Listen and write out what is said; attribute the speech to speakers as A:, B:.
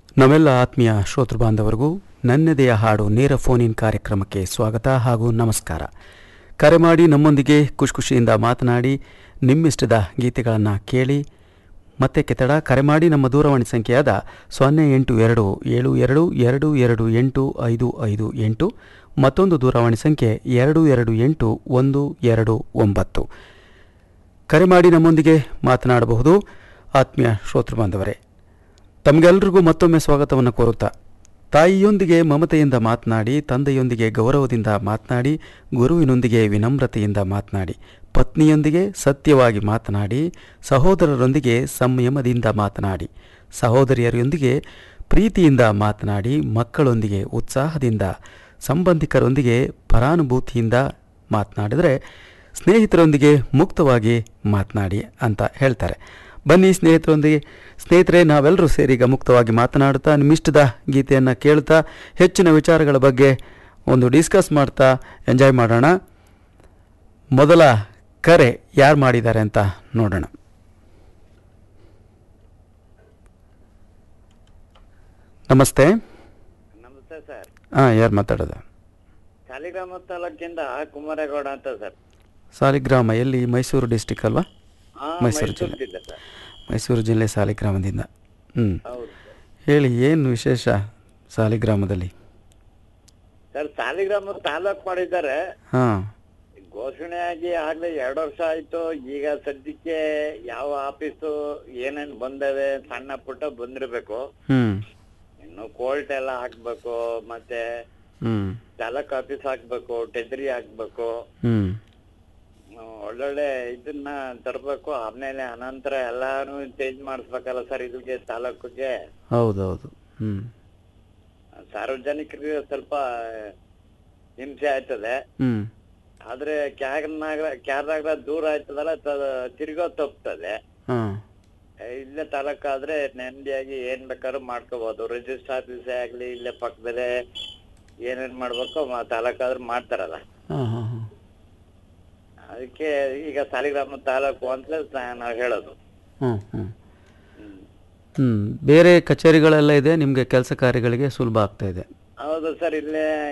A: ನಮ್ಮೆಲ್ಲ ಆತ್ಮೀಯ ಶ್ರೋತೃ ಬಾಂಧವರಿಗೂ ನನ್ನೆದೆಯ ಹಾಡು ನೇರ ಫೋನ್ ಇನ್ ಕಾರ್ಯಕ್ರಮಕ್ಕೆ ಸ್ವಾಗತ ಹಾಗೂ ನಮಸ್ಕಾರ ಕರೆ ಮಾಡಿ ನಮ್ಮೊಂದಿಗೆ ಖುಷಿ ಖುಷಿಯಿಂದ ಮಾತನಾಡಿ ನಿಮ್ಮಿಷ್ಟದ ಗೀತೆಗಳನ್ನು ಕೇಳಿ ಮತ್ತೆ ಕೆತ್ತಡ ಕರೆ ಮಾಡಿ ನಮ್ಮ ದೂರವಾಣಿ ಸಂಖ್ಯೆಯಾದ ಸೊನ್ನೆ ಎಂಟು ಎರಡು ಏಳು ಎರಡು ಎರಡು ಎರಡು ಎಂಟು ಐದು ಐದು ಎಂಟು ಮತ್ತೊಂದು ದೂರವಾಣಿ ಸಂಖ್ಯೆ ಎರಡು ಎರಡು ಎಂಟು ಒಂದು ಎರಡು ಒಂಬತ್ತು ಕರೆ ಮಾಡಿ ನಮ್ಮೊಂದಿಗೆ ಮಾತನಾಡಬಹುದು ಆತ್ಮೀಯ ಶ್ರೋತೃ ಬಾಂಧವರೇ ತಮಗೆಲ್ಲರಿಗೂ ಮತ್ತೊಮ್ಮೆ ಸ್ವಾಗತವನ್ನು ಕೋರುತ್ತಾ ತಾಯಿಯೊಂದಿಗೆ ಮಮತೆಯಿಂದ ಮಾತನಾಡಿ ತಂದೆಯೊಂದಿಗೆ ಗೌರವದಿಂದ ಮಾತನಾಡಿ ಗುರುವಿನೊಂದಿಗೆ ವಿನಮ್ರತೆಯಿಂದ ಮಾತನಾಡಿ ಪತ್ನಿಯೊಂದಿಗೆ ಸತ್ಯವಾಗಿ ಮಾತನಾಡಿ ಸಹೋದರರೊಂದಿಗೆ ಸಂಯಮದಿಂದ ಮಾತನಾಡಿ ಸಹೋದರಿಯರೊಂದಿಗೆ ಪ್ರೀತಿಯಿಂದ ಮಾತನಾಡಿ ಮಕ್ಕಳೊಂದಿಗೆ ಉತ್ಸಾಹದಿಂದ ಸಂಬಂಧಿಕರೊಂದಿಗೆ ಪರಾನುಭೂತಿಯಿಂದ ಮಾತನಾಡಿದರೆ ಸ್ನೇಹಿತರೊಂದಿಗೆ ಮುಕ್ತವಾಗಿ ಮಾತನಾಡಿ ಅಂತ ಹೇಳ್ತಾರೆ ಬನ್ನಿ ಸ್ನೇಹಿತರೊಂದಿಗೆ ಸ್ನೇಹಿತರೆ ನಾವೆಲ್ಲರೂ ಸೇರಿ ಈಗ ಮುಕ್ತವಾಗಿ ಮಾತನಾಡುತ್ತಾ ನಿಮ್ಮಿಷ್ಟದ ಗೀತೆಯನ್ನು ಕೇಳ್ತಾ ಹೆಚ್ಚಿನ ವಿಚಾರಗಳ ಬಗ್ಗೆ ಒಂದು ಡಿಸ್ಕಸ್ ಮಾಡ್ತಾ ಎಂಜಾಯ್ ಮಾಡೋಣ ಮೊದಲ ಕರೆ ಯಾರು ಮಾಡಿದ್ದಾರೆ ಅಂತ ನೋಡೋಣ ನಮಸ್ತೆ
B: ನಮಸ್ತೆ ಸರ್
A: ಹಾಂ ಯಾರು ಮಾತಾಡೋದು
B: ಸಾಲಿಗ್ರಾಮ ತಾಲೂಕಿಂದ ಕುಮಾರೇಗೌಡ ಅಂತ ಸರ್
A: ಸಾಲಿಗ್ರಾಮ ಎಲ್ಲಿ ಮೈಸೂರು ಡಿಸ್ಟಿಕ್ ಅಲ್ವಾ
B: ಹಾ
A: ಮೈಸೂರು
B: ಮೈಸೂರು
A: ಜಿಲ್ಲೆ.
B: ಜಿಲ್ಲೆ ಸರ್
A: ಮೈಸೂರು ಜಿಲ್ಲೆ ಸಾಲಿಗ್ರಾಮದಿಂದ ಹ್ಞೂ
B: ಹೌದು ಸರ್.
A: ಹೇಳಿ ಏನು ವಿಶೇಷ ಸಾಲಿಗ್ರಾಮದಲ್ಲಿ
B: ಸರ್ ಸಾಲಿಗ್ರಾಮ ತಾಲೂಕ್ ಮಾಡಿದ್ದಾರೆ
A: ಹಾಂ
B: ಘೋಷಣೆಯಾಗಿ ಆಗ್ಲೇ ಎರಡು ವರ್ಷ ಆಯ್ತು ಈಗ ಸದ್ಯಕ್ಕೆ ಯಾವ ಆಫೀಸು ಏನೇನ್ ಬಂದವೆ ಸಣ್ಣ ಪುಟ್ಟ ಬಂದಿರ್ಬೇಕು
A: ಹ್ಞೂ
B: ಇನ್ನು ಕೋರ್ಟ್ ಎಲ್ಲ ಹಾಕ್ಬೇಕು ಮತ್ತೆ
A: ಹ್ಞೂ
B: ತಾಲೂಕ್ ಆಫೀಸ್ ಹಾಕ್ಬೇಕು ಟೆದ್ರಿ ಹಾಕ್ಬೇಕು
A: ಹ್ಞೂ
B: ಹ್ಮ್, ಒಳ್ಳೊಳ್ಳೆ ಇದನ್ನ ತರ್ಬೇಕು ಆಮೇಲೆ ಅನಂತರ ಎಲ್ಲಾನು ಚೇಂಜ್ ಮಾಡಿಸ್ಬೇಕಲ್ಲ ಸರ್ ಇದಕ್ಕೆ ತಾಲೂಕಿಗೆ
A: ಹೌದೌದು ಹ್ಞೂ
B: ಸಾರ್ವಜನಿಕರಿಗೆ ಸ್ವಲ್ಪ ಹಿಂಸೆ ಆಯ್ತದೆ
A: ಹ್ಞೂ
B: ಆದ್ರೆ ಕ್ಯಾರ್ನಾಗ ಕ್ಯಾರ್ನಾಗ ದೂರ ಆಯ್ತದಲ್ಲ ತ- ತಿರ್ಗೋ ತಪ್ತದೆ
A: ಹಾಂ
B: ಇಲ್ಲೇ ತಾಲೂಕಾದ್ರೆ ನೆಮ್ಮದಿಯಾಗಿ ಏನ್ ಬೇಕಾದ್ರೂ ಮಾಡ್ಕೋಬಹುದು ರಿಜಿಸ್ಟರ್ ಆಫೀಸೇ ಆಗ್ಲಿ ಇಲ್ಲೇ ಪಕ್ಕದಲ್ಲೇ ಏನೇನ್ ಮಾಡ್ಬೇಕು ಮ- ತಾಲೂಕಾದ್ರೆ ಮಾಡ್ತಾರಲ್ಲ
A: ಹಾಂ ಹಾಂ ಹಾಂ
B: ಅದಕ್ಕೆ ಈಗ ಸಾಲಿಗ್ರಾಮ ತಾಲೂಕು ಅಂತಲೇ ನಾವು ಹೇಳೋದು
A: ಹ್ಞೂ ಹ್ಞೂ
B: ಹ್ಮ್.
A: ಹ್ಞೂ ಬೇರೆ ಕಚೇರಿಗಳೆಲ್ಲ ಇದೆ ನಿಮಗೆ ಕೆಲಸ ಕಾರ್ಯಗಳಿಗೆ ಸುಲಭ ಆಗ್ತಾ ಇದೆ
B: ಹೌದು ಸರ್ ಇಲ್ಲೇ